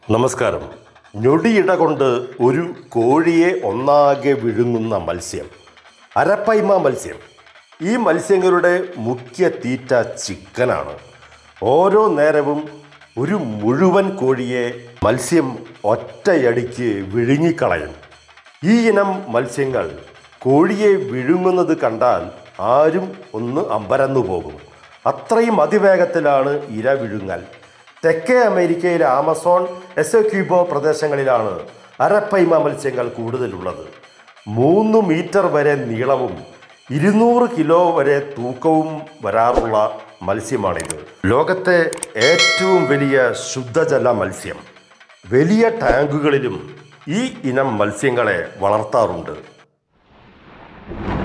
നമസ്കാരം ഞൊടിയിട കൊണ്ട് ഒരു കോഴിയെ ഒന്നാകെ വിഴുങ്ങുന്ന മത്സ്യം അരപ്പൈമ മത്സ്യം ഈ മത്സ്യങ്ങളുടെ മുഖ്യ തീറ്റ ചിക്കനാണ് ഓരോ നേരവും ഒരു മുഴുവൻ കോഴിയെ മത്സ്യം ഒറ്റയടിക്ക് വിഴുങ്ങിക്കളയും ഈ ഇനം മത്സ്യങ്ങൾ കോഴിയെ വിഴുങ്ങുന്നത് കണ്ടാൽ ആരും ഒന്ന് അമ്പരന്നു പോകും അത്രയും അതിവേഗത്തിലാണ് ഇര വിഴുങ്ങൽ തെക്കേ അമേരിക്കയിലെ ആമസോൺ എസോക്യൂബോ പ്രദേശങ്ങളിലാണ് അരപ്പൈമ മത്സ്യങ്ങൾ കൂടുതലുള്ളത് മൂന്ന് മീറ്റർ വരെ നീളവും ഇരുന്നൂറ് കിലോ വരെ തൂക്കവും വരാറുള്ള മത്സ്യമാണിത് ലോകത്തെ ഏറ്റവും വലിയ ശുദ്ധജല മത്സ്യം വലിയ ടാങ്കുകളിലും ഈ ഇനം മത്സ്യങ്ങളെ വളർത്താറുണ്ട്